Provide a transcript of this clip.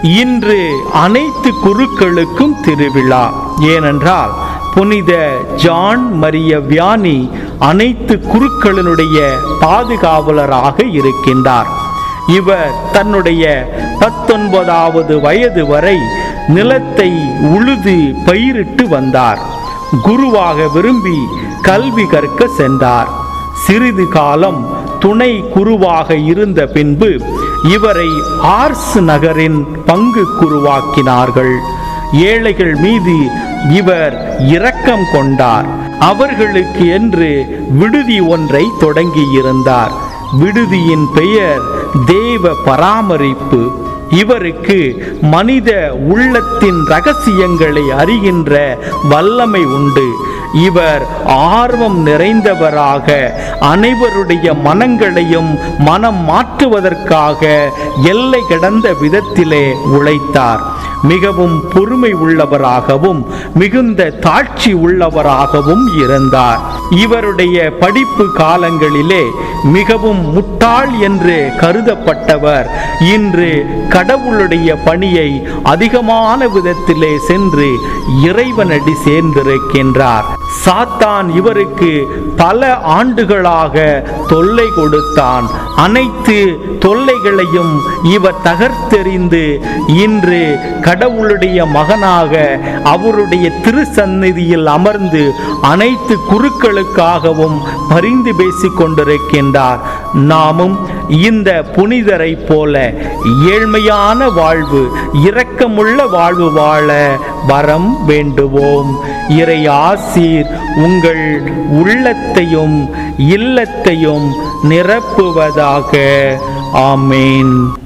இன்று அனைத்து குருக்களுக்கும் திருவிழா ஏனென்றால் புனித ஜான் மரிய வியானி அனைத்து குருக்களினுடைய பாதுகாவலராக இருக்கின்றார் இவர் தன்னுடைய பத்தொன்பதாவது வயது வரை நிலத்தை உழுது பயிரிட்டு வந்தார் குருவாக விரும்பி கல்வி கற்க சென்றார் சிறிது காலம் துணை குருவாக இருந்த பின்பு இவரை ஆர்ஸ் நகரின் பங்கு குருவாக்கினார்கள் ஏழைகள் மீது இவர் இரக்கம் கொண்டார் அவர்களுக்கு என்று விடுதி ஒன்றை தொடங்கியிருந்தார் விடுதியின் பெயர் தேவ பராமரிப்பு இவருக்கு மனித உள்ளத்தின் ரகசியங்களை அறிகின்ற வல்லமை உண்டு இவர் ஆர்வம் நிறைந்தவராக அனைவருடைய மனங்களையும் மனம் மாற்றுவதற்காக எல்லை கடந்த விதத்திலே உழைத்தார் மிகவும் பொறுமை உள்ளவராகவும் மிகுந்த தாட்சி உள்ளவராகவும் இருந்தார் இவருடைய படிப்பு காலங்களிலே மிகவும் முட்டாள் என்று கருதப்பட்டவர் இன்று கடவுளுடைய பணியை அதிகமான விதத்திலே சென்று இறைவனடி சேர்ந்திருக்கின்றார் சாத்தான் இவருக்கு பல ஆண்டுகளாக தொல்லை கொடுத்தான் அனைத்து தொல்லைகளையும் இவர் தகர்த்தெறிந்து இன்று கடவுளுடைய மகனாக அவருடைய திருசந்நிதியில் அமர்ந்து அனைத்து குருக்களுக்காகவும் பரிந்து பேசிக் கொண்டிருக்கின்றார் நாமும் இந்த புனிதரை போல ஏழ்மையான வாழ்வு இரக்கமுள்ள வாழ்வு வாழ வரம் வேண்டுவோம் இறை ஆசீர் உங்கள் உள்ளத்தையும் இல்லத்தையும் நிரப்புவதாக ஆமேன்